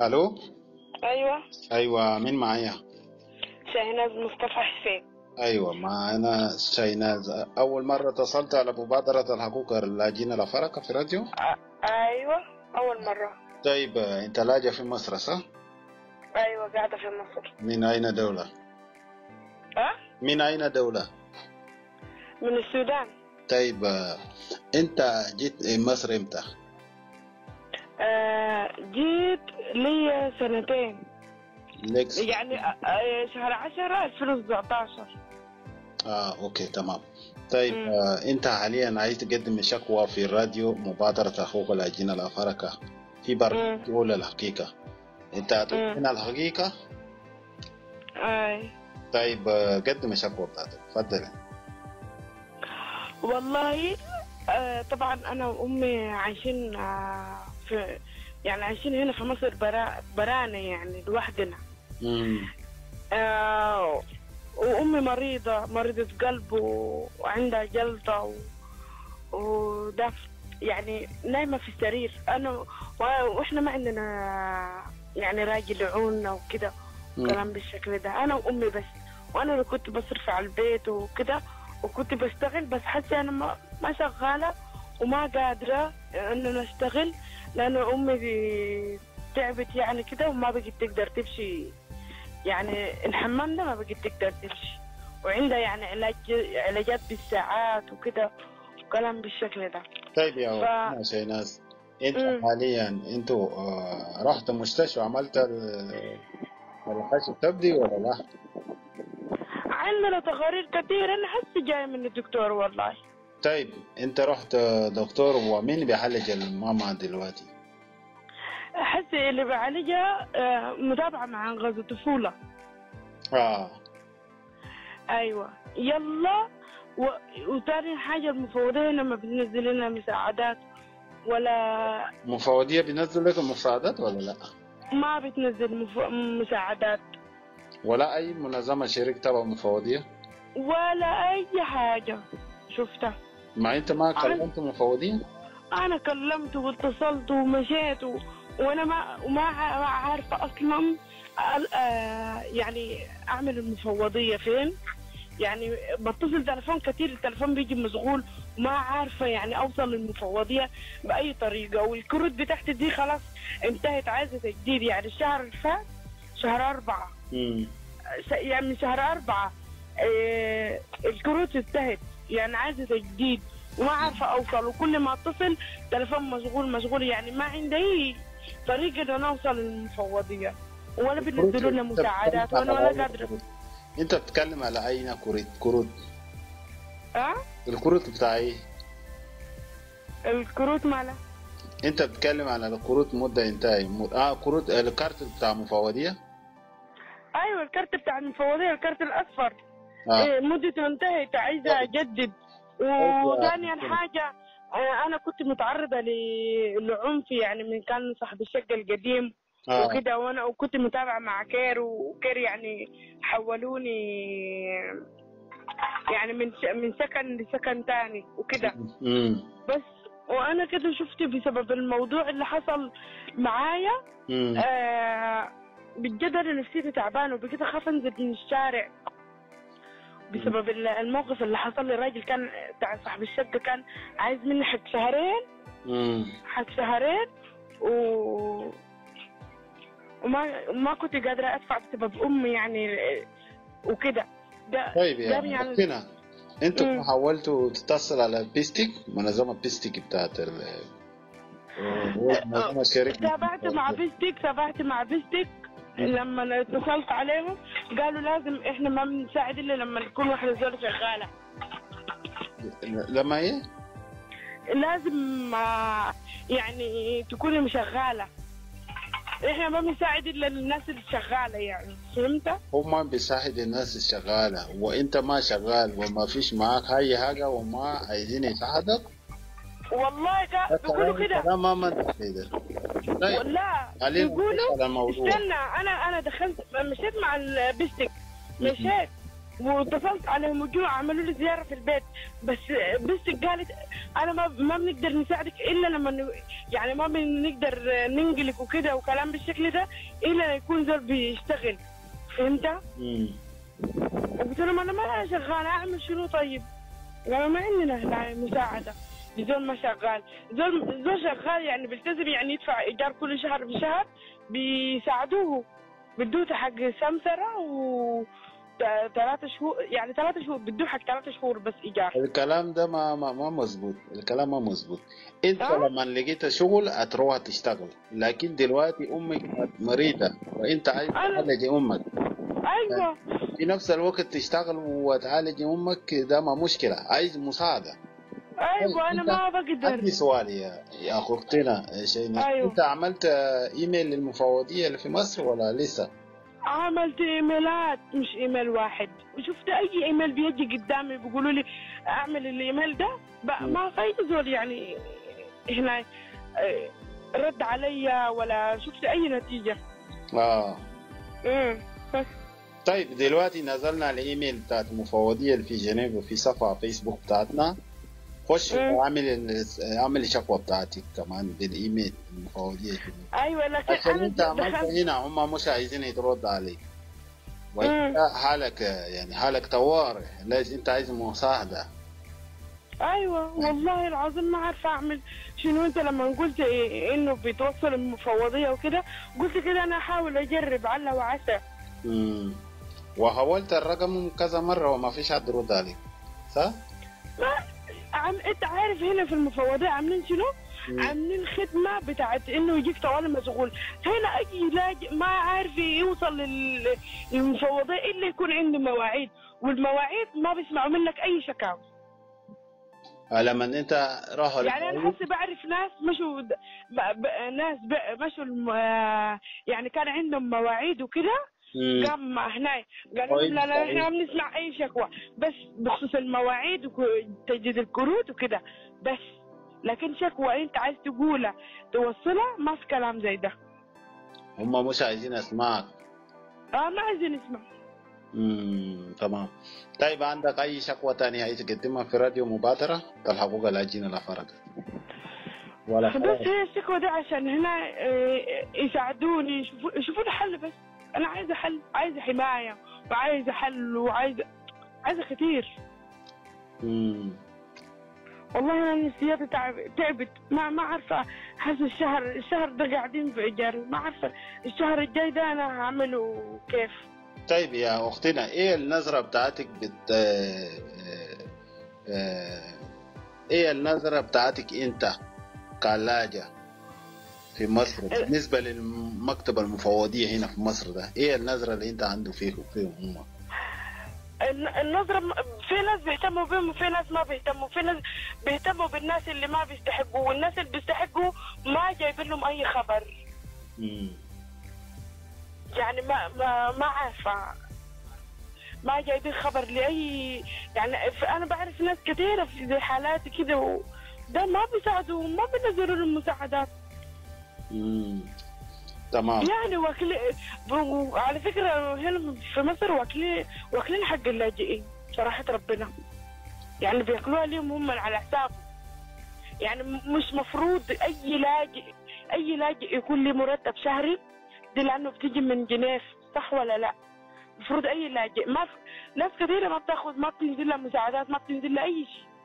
الو ايوه ايوه مين معايا شاهناز مصطفى حسين ايوه معانا شيناز اول مره اتصلت على مبادره الحقوق اللاجئين الافارقه في راديو أ- ايوه اول مره طيب انت لاجئ في مصر صح ايوه قاعده في مصر من اين دوله ها من اين دوله من السودان طيب انت جيت مصر امتى آه جيت لي سنتين لك يعني آه، آه، شهر 10 2019 اه اوكي تمام طيب مم. آه انت حاليا عايز تقدم شكوى في الراديو مبادره حقوق اللاجئين الافارقه في برنامج مم. تقول الحقيقه انت هتقول الحقيقه اي طيب آه، قدم الشكوى بتاعتك تفضل والله آه طبعا انا وامي عايشين آه في يعني عايشين هنا في مصر برا برانا يعني لوحدنا مم. آه وامي مريضه مريضه قلب و- وعندها جلطه و... وده يعني نايمه في السرير انا و... واحنا ما عندنا يعني راجل يعوننا وكده مم. كلام بالشكل ده انا وامي بس وانا اللي كنت بصرف على البيت وكده وكنت بشتغل بس حتى انا ما, ما شغاله وما قادره ان انا اشتغل لان امي دي تعبت يعني كده وما بقت تقدر تمشي يعني الحمام ده ما بقت تقدر تمشي وعندها يعني علاج علاجات بالساعات وكده وكلام بالشكل ده طيب يا ف- ف... شيناز انت مم. حاليا انتوا آه رحت مستشفى عملت ال- الحشو تبدي ولا لا؟ عندنا تقارير كثير انا حاسه جايه من الدكتور والله طيب انت رحت آه، دكتور ومين بيعالج الماما دلوقتي؟ احس اللي بعالجها آه، متابعه مع غاز الطفوله اه ايوه يلا و... وتاني حاجه المفوضين ما بتنزل لنا مساعدات ولا مفوضية بينزلوا لكم مساعدات ولا لا؟ ما بتنزل مف... مساعدات ولا اي منظمة شريك تبع مفوضية؟ ولا اي حاجه شفتها ما انت ما عن- كلمت مفوضية؟ انا كلمت واتصلت ومشيت و... وانا ما وما ع- ما عارفه اصلا أ- آه، يعني اعمل المفوضيه فين يعني بتصل تليفون كتير التليفون بيجي مشغول وما عارفه يعني اوصل للمفوضيه باي طريقه والكروت بتاعتي دي خلاص انتهت عايزه تجديد يعني الشهر اللي فات شهر أربعة امم س- يعني من شهر أربعة آه، الكروت انتهت يعني عايزة تجديد وما عارفة أوصل وكل ما أتصل تليفون مشغول مشغول يعني ما عندي أي طريقة إن أنا أوصل للمفوضية ولا بينزلوا لنا مساعدات وأنا ولا قادرة انت بتتكلم على اين كروت كروت أه؟ الكروت بتاع ايه؟ الكروت مالها انت بتتكلم على الكروت مدة انتهي م- اه كروت الكارت بتاع مفوضية؟ أيوة الكارت بتاع المفوضية الكارت الأصفر اه إيه مدته انتهت عايزة أجدد وثانيا حاجة آه، أنا كنت متعرضة ل- لعنف يعني من كان صاحب الشقة القديم اه وكده وانا وكنت متابعه مع كير وكير يعني حولوني يعني من ش- من سكن لسكن تاني وكده امم بس وانا كده شفت بسبب الموضوع اللي حصل معايا امم آه بجد انا نفسيتي تعبانه وبقيت اخاف انزل من الشارع بسبب ال- الموقف اللي حصل لي الراجل كان بتاع صاحب الشقه كان عايز مني حق شهرين امم حق شهرين و وما ما كنت قادرة أدفع بسبب أمي يعني وكده ده طيب ده يا يعني اختنا انتوا مم. حاولتوا تتصل على بيستيك منظمة بيستيك بتاعت ال هو منظمة شريك تابعت مع بيستيك تابعت مع بيستيك لما اتصلت عليهم قالوا لازم احنا ما بنساعد الا لما نكون واحدة زول شغالة لما ايه؟ لازم آه، يعني تكوني مشغالة احنا ما بنساعد الا الناس اللي شغالة يعني فهمت؟ هم بيساعد الناس الشغالة وانت ما شغال وما فيش معاك اي حاجة وما عايزين يساعدك والله قا- بيقولوا كده كلام ما منطق كده طيب لا خلينا بيقولوا نخش على الموضوع استنى انا انا دخلت مشيت مع البستك مشيت واتصلت عليهم وجوا عملوا لي زياره في البيت بس بس قالت انا ما ما بنقدر نساعدك الا لما ن- يعني ما بنقدر ننقلك وكده وكلام بالشكل ده الا لما يكون زول بيشتغل فهمت؟ مم. قلت لهم انا ما شغال اعمل شنو طيب؟ قالوا ما عندنا هنا مساعده زول ما شغال زول زول شغال يعني بيلتزم يعني يدفع ايجار كل شهر بشهر بيساعدوه بدوته حق سمسره و ثلاثة شهور يعني ثلاثة شهور بدوه حق ثلاثة شهور بس ايجار الكلام ده ما ما ما مظبوط الكلام ما مظبوط انت آه. لما لقيت شغل هتروح تشتغل لكن دلوقتي امك مريضه وانت عايز أنا- تعالج امك ايوه في نفس الوقت تشتغل وتعالج امك ده ما مشكله عايز مساعده ايوه انا أنت- ما عندي بقدر سؤال يا يا اختنا شيماء أيوه. انت عملت ايميل للمفوضيه اللي في مصر ولا لسه؟ عملت ايميلات مش ايميل واحد وشفت اي ايميل بيجي قدامي بيقولوا لي اعمل الايميل ده ب- مم. ما في زول يعني هنا آه، رد عليا ولا شفت اي نتيجه اه امم بس طيب دلوقتي نزلنا الايميل بتاعت المفوضيه اللي في جنيف وفي صفحه فيسبوك بتاعتنا خش مم. واعمل ال- اعمل الشكوى بتاعتك كمان بالايميل المفوضيه ايوه لكن عشان انا انت عملت دخلت هنا هم مش عايزين يترد عليك وانت حالك يعني حالك طوارئ لازم انت عايز مساعده ايوه والله العظيم ما عارفه اعمل شنو انت لما قلت إيه انه بيتوصل المفوضيه وكده قلت كده انا احاول اجرب عل وعسى امم وحاولت الرقم كذا مره وما فيش حد يرد عليك صح؟ ما عم انت عارف هنا في المفوضيه عاملين شنو؟ مم. عاملين خدمه بتاعت انه يجيك طوال مشغول هنا اي لاجئ ما عارف يوصل لل- للمفوضيه الا يكون عنده مواعيد والمواعيد ما بيسمعوا منك اي شكاوى لما انت راح يعني انا حاسه بعرف ناس مشوا د- ب- ب- ناس ب- مشوا الم... آه، يعني كان عندهم مواعيد وكده مم. قام هنا قالوا كويس، لهم لا لا كويس. احنا ما بنسمع اي شكوى بس بخصوص المواعيد وتجديد الكروت وكده بس لكن شكوى انت عايز تقولها توصلها ما في كلام زي ده هم مش عايزين اسمعك اه ما عايزين نسمع امم تمام طيب عندك اي شكوى تانية عايز تقدمها في راديو مبادرة الحقوق اللاجئين الافارقة ولا بس خلاص هي الشكوى ده عشان هنا آه، يساعدوني يشوفوا يشوفوا لي حل بس انا عايزه حل عايزه حمايه وعايزه حل وعايزه عايزه كتير امم والله انا نفسيتي تعب تعبت ما ما عارفه حاسه الشهر الشهر ده قاعدين في ايجار ما عارفه الشهر الجاي ده انا هعمله كيف طيب يا اختنا ايه النظرة بتاعتك بت آه، آه، ايه النظرة بتاعتك انت كلاجة في مصر بالنسبة للمكتب المفوضية هنا في مصر ده ايه النظرة اللي انت عنده فيه فيهم هم الن- النظرة م- في ناس بيهتموا بهم وفي ناس ما بيهتموا في ناس بيهتموا بالناس اللي ما بيستحقوا والناس اللي بيستحقوا ما جايبين لهم أي خبر امم يعني ما ما ما عارفة ما جايبين خبر لأي يعني ف- أنا بعرف ناس كثيرة في زي حالاتي كده و... ده ما بيساعدوا ما بينزلوا لهم مساعدات امم تمام يعني واكلين وعلى فكرة هنا في مصر واكلين واكلين حق اللاجئين صراحة ربنا يعني بياكلوها ليهم هم على حسابهم يعني م- مش مفروض أي لاجئ أي لاجئ يكون له مرتب شهري دي لأنه بتيجي من جنيف صح ولا لا؟ المفروض أي لاجئ ما في ناس كثيرة ما بتاخذ ما بتنزل لها مساعدات ما بتنزل لها أي شيء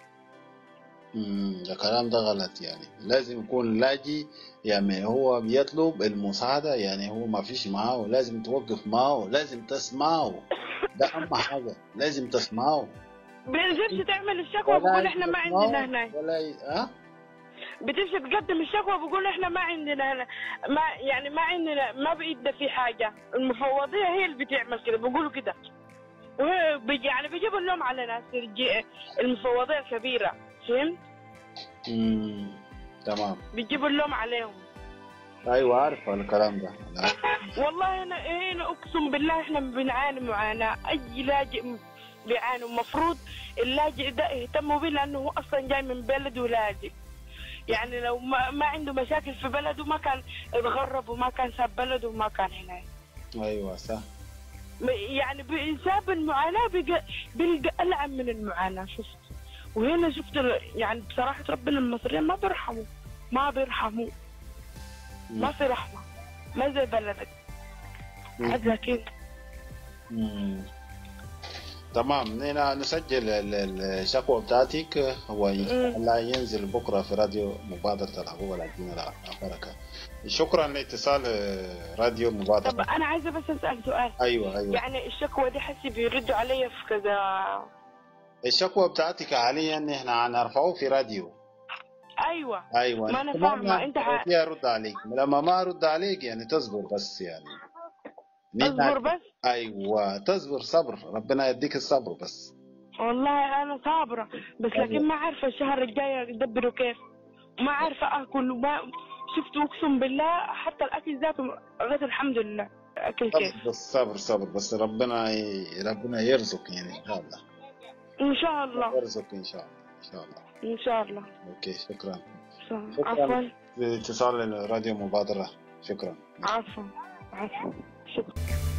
امم الكلام ده غلط يعني لازم يكون لاجي يعني هو بيطلب المساعدة يعني هو ما فيش معاه لازم توقف معاه لازم تسمعه ده أهم حاجة لازم تسمعه بتمشي تعمل الشكوى بقول احنا ما تسمعه عندنا هنا ولا ي... ها بتمشي تقدم الشكوى بقول احنا ما عندنا هنا ما يعني ما عندنا ما بإيدنا في حاجة المفوضية هي اللي بتعمل كده بيقولوا كده وهي بيجي يعني بيجيبوا اللوم على ناس الجي- المفوضية الكبيرة فهمت؟ امم تمام بيجيبوا اللوم عليهم ايوه عارف الكلام ده أنا عارف. والله هنا هنا اقسم بالله احنا بنعاني معاناة اي لاجئ بيعاني المفروض اللاجئ ده يهتموا به لانه هو اصلا جاي من بلده لاجئ يعني لو ما, ما عنده مشاكل في بلده ما كان اتغرب وما كان ساب بلده وما كان هنا ايوه صح م- يعني بسبب المعاناة بيلقى بيلقى ألعن من المعاناة شفت وهنا شفت ال- يعني بصراحة ربنا المصريين ما بيرحموا ما بيرحموا ما في رحمة ما زي بلدك هذا كده مم. تمام هنا نسجل ال- ال- الشكوى بتاعتك هو ان شاء مم. الله ينزل بكره في راديو مبادره الحقوق العدينه البركه شكرا لاتصال آه، راديو طب مبادره أنا عايزة بس أسأل سؤال ايوه ايوه يعني الشكوى دي حسي بيردوا علي في كذا الشكوى بتاعتك حاليا احنا هنرفعه في راديو أيوة ايوه ما أنا تمام، فاهمة، أنت ح- فيها ارد عليك لما ما ارد عليك يعني تصبر بس يعني أصبر بس ايوه تصبر صبر ربنا يديك الصبر بس والله أنا صابرة بس أيوة. لكن ما عارفة الشهر الجاي أدبره كيف ما عارفة آكل وما شفت أقسم بالله حتى الأكل ذاته غير الحمد لله أكل كيف صبر بس صبر صبر بس ربنا ي... ربنا يرزق يعني ان شاء الله إن شاء الله يرزق ان شاء الله ان شاء الله إن شاء الله اوكي شكرا شكرا. شكراً. عفوا اتصال الراديو مبادرة شكرا عفوا عفوا شكرا